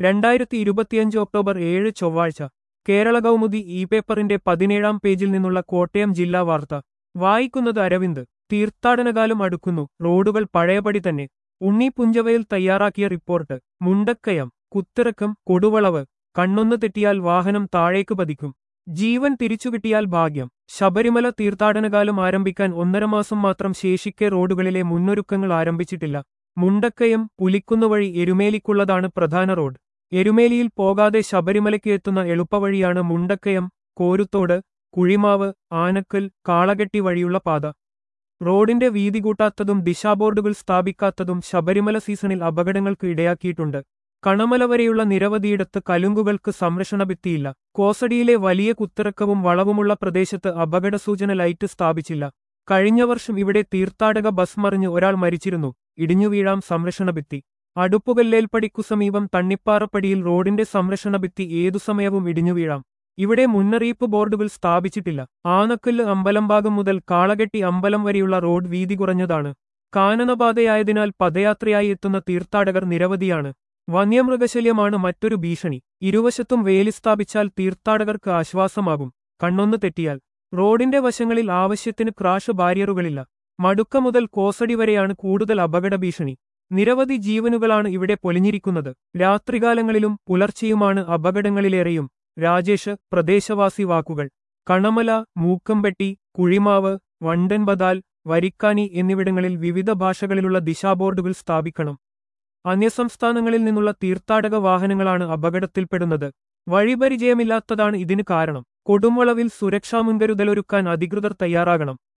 രണ്ടായിരത്തി ഇരുപത്തിയഞ്ച് ഒക്ടോബർ ഏഴ് ചൊവ്വാഴ്ച കേരള കൗമുദി ഇ പേപ്പറിന്റെ പതിനേഴാം പേജിൽ നിന്നുള്ള കോട്ടയം ജില്ലാ വാർത്ത വായിക്കുന്നത് അരവിന്ദ് തീർത്ഥാടനകാലം അടുക്കുന്നു റോഡുകൾ പഴയപടി തന്നെ ഉണ്ണി പുഞ്ചവയിൽ തയ്യാറാക്കിയ റിപ്പോർട്ട് മുണ്ടക്കയം കുത്തിറക്കം കൊടുവളവ് കണ്ണൊന്ന് തെറ്റിയാൽ വാഹനം താഴേക്ക് പതിക്കും ജീവൻ തിരിച്ചുകിട്ടിയാൽ ഭാഗ്യം ശബരിമല തീർത്ഥാടനകാലം ആരംഭിക്കാൻ ഒന്നര മാസം മാത്രം ശേഷിക്കെ റോഡുകളിലെ മുന്നൊരുക്കങ്ങൾ ആരംഭിച്ചിട്ടില്ല മുണ്ടക്കയം പുലിക്കുന്ന് വഴി എരുമേലിക്കുള്ളതാണ് പ്രധാന റോഡ് എരുമേലിയിൽ പോകാതെ ശബരിമലയ്ക്ക് എത്തുന്ന എളുപ്പവഴിയാണ് മുണ്ടക്കയം കോരുത്തോട് കുഴിമാവ് ആനക്കൽ കാളകെട്ടി വഴിയുള്ള പാത റോഡിന്റെ വീതി കൂട്ടാത്തതും ദിശാബോർഡുകൾ സ്ഥാപിക്കാത്തതും ശബരിമല സീസണിൽ അപകടങ്ങൾക്ക് ഇടയാക്കിയിട്ടുണ്ട് കണമല വരെയുള്ള നിരവധിയിടത്ത് കലുങ്കുകൾക്ക് സംരക്ഷണ ഭിത്തിയില്ല കോസടിയിലെ വലിയ കുത്തിറക്കവും വളവുമുള്ള പ്രദേശത്ത് അപകടസൂചന ലൈറ്റ് സ്ഥാപിച്ചില്ല കഴിഞ്ഞ വർഷം ഇവിടെ തീർത്ഥാടക ബസ് മറിഞ്ഞ് ഒരാൾ മരിച്ചിരുന്നു ഇടിഞ്ഞു വീഴാം സംരക്ഷണ ഭിത്തി അടുപ്പുകല്ലേൽപ്പടിക്കു സമീപം തണ്ണിപ്പാറപ്പടിയിൽ റോഡിന്റെ സംരക്ഷണ ഭിത്തി ഏതു സമയവും ഇടിഞ്ഞു വീഴാം ഇവിടെ മുന്നറിയിപ്പ് ബോർഡുകൾ സ്ഥാപിച്ചിട്ടില്ല ആനക്കല്ല് അമ്പലം ഭാഗം മുതൽ കാളകെട്ടി അമ്പലം വരെയുള്ള റോഡ് വീതി കുറഞ്ഞതാണ് കാനനപാതയായതിനാൽ പദയാത്രയായി എത്തുന്ന തീർത്ഥാടകർ നിരവധിയാണ് വന്യമൃഗശല്യമാണ് മറ്റൊരു ഭീഷണി ഇരുവശത്തും വേലി സ്ഥാപിച്ചാൽ തീർത്ഥാടകർക്ക് ആശ്വാസമാകും കണ്ണൊന്ന് തെറ്റിയാൽ റോഡിന്റെ വശങ്ങളിൽ ആവശ്യത്തിന് ക്രാഷ് ബാരിയറുകളില്ല മടുക്ക മുതൽ കോസടി വരെയാണ് കൂടുതൽ അപകട ഭീഷണി നിരവധി ജീവനുകളാണ് ഇവിടെ പൊലിഞ്ഞിരിക്കുന്നത് രാത്രികാലങ്ങളിലും പുലർച്ചെയുമാണ് അപകടങ്ങളിലേറെയും രാജേഷ് പ്രദേശവാസി വാക്കുകൾ കണമല മൂക്കമ്പെട്ടി കുഴിമാവ് വണ്ടൻബദാൽ വരിക്കാനി എന്നിവിടങ്ങളിൽ വിവിധ ഭാഷകളിലുള്ള ദിശാബോർഡുകൾ സ്ഥാപിക്കണം അന്യസംസ്ഥാനങ്ങളിൽ നിന്നുള്ള തീർത്ഥാടക വാഹനങ്ങളാണ് അപകടത്തിൽപ്പെടുന്നത് വഴിപരിചയമില്ലാത്തതാണ് ഇതിന് കാരണം കൊടുംവളവിൽ സുരക്ഷാ മുൻകരുതലൊരുക്കാൻ അധികൃതർ തയ്യാറാകണം